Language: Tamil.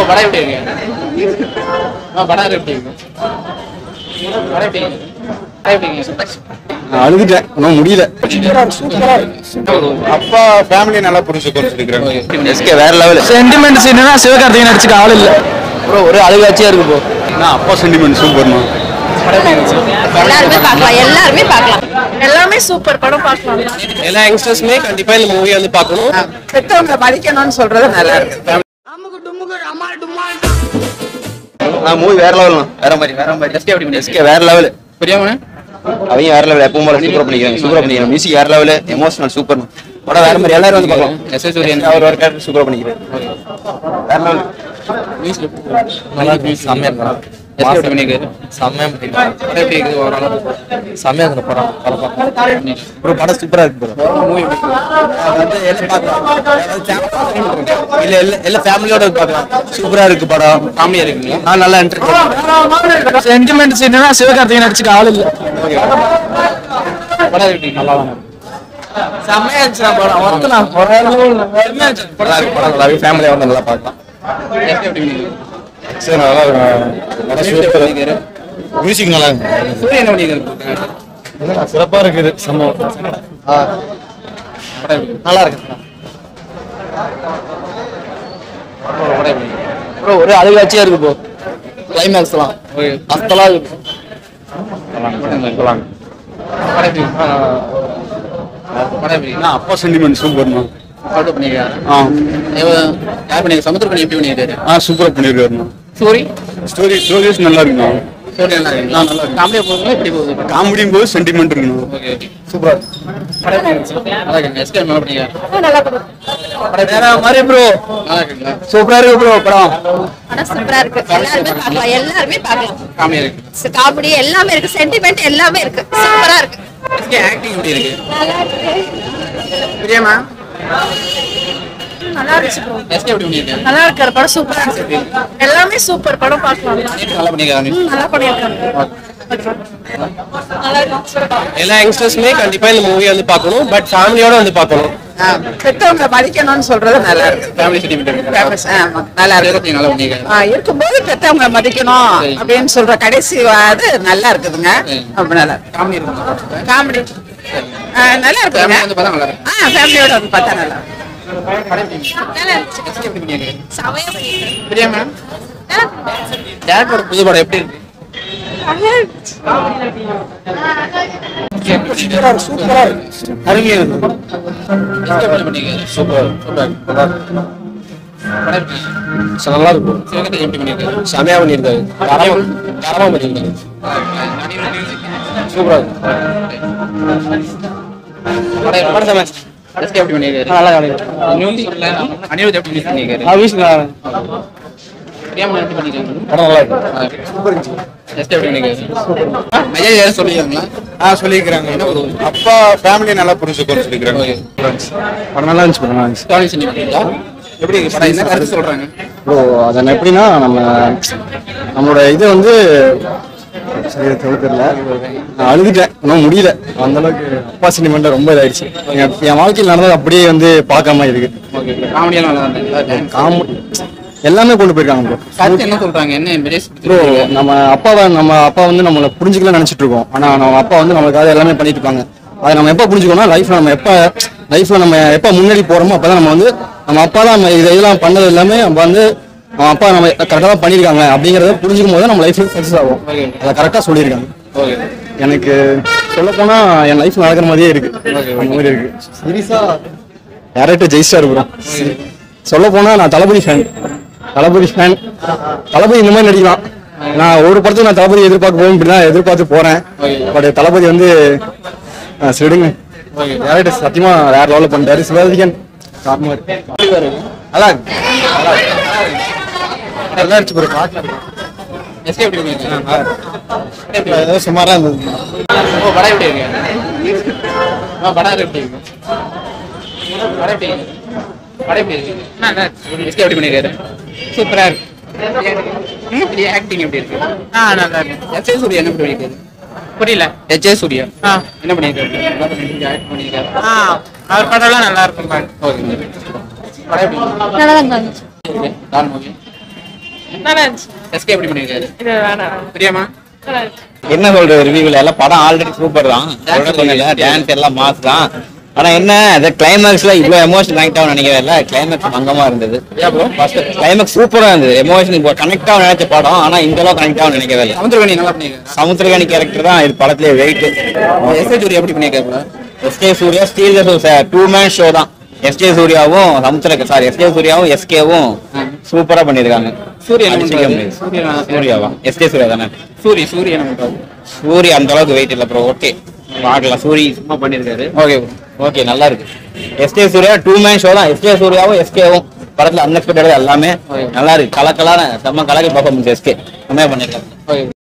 ஓ படம் எப்படி இருக்கு ஆ படம் எப்படி இருக்கு படம் எப்படி இருக்கு படம் எப்படி இருக்கு அழுதுட்டேன் ஒன்றும் முடியல அப்பா ஃபேமிலி நல்லா புரிஞ்சு புரிஞ்சுக்கிறாங்க எஸ்கே வேற லெவல் சென்டிமெண்ட் சீனா சிவகார்த்திகேயன் நடிச்சுக்க ஆள் இல்ல ப்ரோ ஒரு அழுகாட்சியா இருக்கு ப்ரோ நான் அப்பா சென்டிமெண்ட் சூப்பர்மா எல்லாருமே பார்க்கலாம் எல்லாருமே பார்க்கலாம் எல்லாமே சூப்பர் படம் பார்க்கலாம் எல்லா யங்ஸ்டர்ஸுமே கண்டிப்பா இந்த மூவி வந்து பார்க்கணும் பெற்றவங்க மதிக்கணும்னு சொல்றது நல்லா இருக்கு மூவி வேற லெவல் வேற மாதிரி வேற மாதிரி எஸ்கே எப்படி எஸ்கே வேற லெவல் புரியாம அவங்க வேற லெவல் எப்பவும் போல சூப்பரா பண்ணிக்கிறாங்க சூப்பரா பண்ணிக்கிறாங்க மியூசிக் வேற லெவல் எமோஷனல் சூப்பர் படம் வேற மாதிரி எல்லாரும் வந்து பார்க்கலாம் எஸ் எஸ் சூரியன் அவர் ஒரு கேரக்டர் சூப்பரா பண்ணிக்கிறாரு வேற லெவல் நல்லா இருக்கு செம்மையா இருக்கு எஸ்கே எப்படி பண்ணிருக்காரு செம்மையா பண்ணிக்கிறாங்க படம் எப்படி இருக்குது ஓவரால் செம்மையா இருக்கு படம் ப்ரோ படம் சூப்பரா இருக்கு ப்ரோ மூவி வந்து எல்லாம் பார்க்கலாம் இல்ல இல்ல எல்லா ஃபேமிலியோட பார்க்கலாம் சூப்பரா இருக்கு படம் காமெடியா இருக்குங்களா நான் நல்லா என்டர்டைன் சென்டிமெண்ட் சீனா சிவகார்த்திகேயன் நடிச்சுக்க ஆள் இல்ல படம் எப்படி நல்லா செம்மையா இருந்துச்சு படம் ஒருத்தனா நல்லா இருக்கு படம் நல்லா இருக்கு ஃபேமிலியா வந்து நல்லா பார்க்கலாம் எஸ்கே எப்படி பண்ணிருக்காரு சரி நல்லா இருக்கும் படம் சூப்பர் மியூசிக் நல்லா இருக்கு சூரியன் என்ன பண்ணிருக்காரு சிறப்பா இருக்குது சம்பவம் படம் எப்படி நல்லா இருக்கு படம் எப்படி ப்ரோ ஒரு அழுகாட்சியா இருக்கு ப்ரோ கிளைமேக்ஸ்லாம் அஸ்தலா இருக்கு படம் எப்படி படம் எப்படி நான் அப்பா சென்டிமெண்ட் சூப்பர்மா ஆர்டர் பண்ணிருக்காரு ஆ இவன் யார் பண்ணிருக்காரு சமுத்திரக்கணி எப்படி பண்ணிருக்காரு ஆ சூப்பரா பண்ணிருக்காருண்ணா ஸ்டோரி ஸ்டோரி ஸ்டோரிஸ் நல்லா இருக்குண்ணா ஸ்டோரி நல்லா இருக்கு நல்லா இருக்கு காமெடியா போகுதுங்களா எப்படி போகுது காமெடியும் போது சென்டிமெண்ட் இருக்குண்ணா ஓகே ஓகே சூப்பரா படம் எப்படி இருந்துச்சு நல்லா இருக்கு எஸ்கே நல்லா பண்ணிருக்காரு வேற மாதிரி ப்ரோ நல்லா இருக்குங்களா சூப்பரா இருக்கு ப்ரோ படம் படம் சூப்பரா இருக்கு எல்லாருமே பார்க்கலாம் எல்லாருமே பார்க்கலாம் காமெடியா இருக்கு காமெடி எல்லாமே இருக்கு சென்டிமெண்ட் எல்லாமே இருக்கு சூப்பரா இருக்கு எஸ்கே ஆக்டிங் எப்படி இருக்கு நல்லா இருக்கு பிரியமா நல்லா இருந்துச்சு bro. எஸ்கே எப்படி பண்ணிருக்காரு நல்லா இருக்கு படம் சூப்பரா இருக்கு எல்லாமே சூப்பர் படம் பார்க்கலாம் நல்லா பண்ணிருக்காரு ம், நல்லா பண்ணியிருக்காங்க நல்லா இருக்கு எல்லா யங்ஸ்டர்ஸுமே கண்டிப்பா இந்த மூவி வந்து பார்க்கணும் பட் ஃபேமிலியோட வந்து பார்க்கணும் பெற்றவங்க மதிக்கணும்னு சொல்றது நல்லா இருக்கு ஃபேமிலி சென்டிமெண்ட் ஆமா, நல்லா இருக்கு நல்லா பண்ணிருக்காரு ஆ, இருக்கும்போது பெற்றவங்க மதிக்கணும் சரி. அப்படின்னு சொல்ற கடைசி அது நல்லா இருக்குதுங்க சரி. ரொம்ப நல்லா இருக்கு காமெடி இருக்கும் காமெடி ஆ, நல்லா இருக்குங்க ஃபேமிலி வந்து பார்த்தா நல்லா இருக்கும் ஆ ஃபேமிலியோட வந்து பார்த்தா நல்லா இருக்கும் படம் எப்படி நல்லா இருந்துச்சு எஸ்கே எப்படி பண்ணிருக்காரு செமையா பண்ணியிருக்காரு. பிரியமா நல்லா இருந்துச்சு. டேரக்டரோட புது படம் எப்படி இருக்கு நல்லா இருந்துச்சு. சூப்பரா இருக்கு அருமையா இருக்கு எஸ்கே எப்படி பண்ணிருக்காரு சூப்பர் சூப்பர் படம் எப்படி நல்லா இருக்கும் சிவகங்கை எப்படி பண்ணிருக்காரு செமையா பண்ணியிருக்காரு தரமா தரமா பண்ணியிருக்காரு சூப்பரா இருக்கு படம் எஸ்கே எப்படி பண்ணிருக்காரு நல்லா நியூஸ் அனிருத் எப்படி ரிலீஸ் பண்ணிருக்காரு பண்ணியிருக்காரு பிரியாம எப்படி பண்ணிருக்காங்க படம் நல்லா இருக்கு சூப்பர் இருந்துச்சு எஸ்கே எப்படி பண்ணிருக்காரு மெஜாஜ் யாரும் சொல்லிருக்காங்களா ஆ சொல்லியிருக்கிறாங்க என்ன ஒரு அப்பா ஃபேமிலி நல்லா புரிஞ்சு புரிஞ்சுக்கிறாங்க படம் நல்லா இருந்துச்சு படம் நல்லா இருந்துச்சு ஸ்டாலின் செஞ்சு பண்ணிருக்கா எப்படி இருக்கு படம் என்ன கருத்து சொல்றாங்க ப்ரோ அது எப்படின்னா நம்ம நம்மளோட இது வந்து சரியா சொல்ல தெரியல நான் அழுதுட்டேன் ஒன்றும் முடியல அந்த அளவுக்கு அப்பா சென்டிமெண்ட் ரொம்ப இதாயிடுச்சு என் என் வாழ்க்கையில் நடந்தது அப்படியே வந்து பார்க்காம இருக்கு ஓகே காமெடியா நல்லா இருந்தது காம எல்லாமே கொண்டு போயிருக்காங்க ப்ரோ கருத்து என்ன சொல்றாங்க என்ன மெசேஜ் ப்ரோ நம்ம அப்பாவை நம்ம அப்பா வந்து நம்மளை புரிஞ்சுக்கலாம் நினைச்சிட்டு இருக்கோம் ஆனா நம்ம அப்பா வந்து நமக்காக எல்லாமே பண்ணிட்டு இருப்பாங்க அதை நம்ம எப்போ புரிஞ்சுக்கணும் லைஃப்ல நம்ம எப்ப லைஃப்ல நம்ம எப்ப முன்னாடி போறோமோ அப்பதான் நம்ம வந்து நம்ம அப்பா தான் நம்ம இதை இதெல்லாம் பண்ணது எல்லாமே நம்ம வந்து நம்ம அப்பா நம்ம கரெக்டாக தான் பண்ணியிருக்காங்க அப்படிங்கறத புரிஞ்சுக்கும் போது நம்ம லைஃப்ல சக்ஸஸ் ஆகும் அதை கரெக்டாக சொல்லியிருக்காங்க ஓகே எனக்கு சொல்ல போனா என் லைஃப் நடக்கிற மாதிரியே இருக்கு அந்த மாதிரி இருக்கு சீரியஸா டேரக்டர் ஜெயிஸ்டார் ப்ரோ சொல்ல போனா நான் தளபதி ஃபேன் தளபதி ஃபேன் தளபதி இந்த மாதிரி நடிக்கலாம் நான் ஒரு படத்துக்கு நான் தளபதி எதிர்பார்க்க போகும் இப்படி தான் எதிர்பார்த்து போறேன் பட் தளபதி வந்து ஆ, சரிடுங்க டேரக்டர் சத்தியமா வேற லெவலில் பண்ணிட்டாரு சிவகார்த்திகேயன் காரணமா இருக்கு நல்லா இருக்கு நல்லா இருக்கு. நல்லா இருந்துச்சு ப்ரோ எஸ்கே எப்படி பண்ணிருக்காங்க ஏதோ சுமாரா இருந்தது ஓ படம் எப்படி இருக்கு ஆ படம் எப்படி இருக்கு படம் எப்படி இருக்கு படம் எப்படி இருக்கு நல்லா எஸ்கே எப்படி பண்ணிருக்காரு சூப்பரா இருக்கு எப்படி ஆக்டிங் எப்படி இருக்கு ஆ நல்லா இருக்கு எச் ஏ சூர்யா என்ன பண்ணிருக்காரு புரியல எச் ஏ சூர்யா ஆ என்ன பண்ணிருக்காரு நல்லா பண்ணிருக்காரு ஆக்ட் பண்ணிருக்காரு ஆ அவர் படம்லாம் நல்லா இருக்கும் பாரு ஓகே படம் எப்படி இருக்கு? நல்லா தான் இருந்துச்சு இருக்கு டான் மூவி நல்லா இருந்துச்சு எஸ்கே எப்படி பண்ணிருக்காரு இது வேணாம் பிரியமா நல்லா இருந்துச்சு என்ன சொல்றது ரிவ்யூல எல்லாம் படம் ஆல்ரெடி சூப்பர் தான் டான்ஸ் எல்லாம் மாஸ் தான் ஆனா என்ன அது கிளைமேக்ஸ்ல இவ்வளவு எமோஷன் கனெக்ட் ஆகும் நினைக்கிறேன் இல்ல கிளைமேக்ஸ் மங்கமா இருந்தது ஃபர்ஸ்ட் கிளைமேக்ஸ் சூப்பரா இருந்தது எமோஷன் இப்போ கனெக்ட் ஆகும் நினைச்ச படம் ஆனா இந்த அளவு கனெக்ட் ஆகும் நினைக்கவே இல்லை சமுத்திரகனி நல்லா பண்ணிருக்காரு சமுத்திரகாணி கேரக்டர் தான் இது படத்திலே வெயிட் எஸ்ஏ ஜூரி எப்படி பண்ணிருக்காரு SK Surya steal two man show தான் எஸ்கே சூர்யாவும் சமுத்திர சாரி எஸ்கே சூர்யாவும் எஸ்கேவும் சூப்பரா பண்ணிருக்காங்க சூரியன் அடிச்சுக்க முடியாது. சூர்யாவா எஸ்கே சூர்யா தானே சூரி சூரியன் பண்றாரு சூரி அந்த அளவுக்கு வெயிட் இல்ல ப்ரோ ஓகே பார்க்கலாம் சூரி சும்மா பண்ணிருக்காரு ஓகே ஓகே நல்லா இருக்கு SK Surya two man show தான் எஸ்கே சூர்யாவும் எஸ்கேவும் படத்துல அன்எக்ஸ்பெக்டட் எல்லாமே நல்லா இருக்கு கலக்கலான செம்ம கலக்கி பர்ஃபார்மன்ஸ் எஸ்கே செம்மையா பண்ணிருக்காரு ஓகே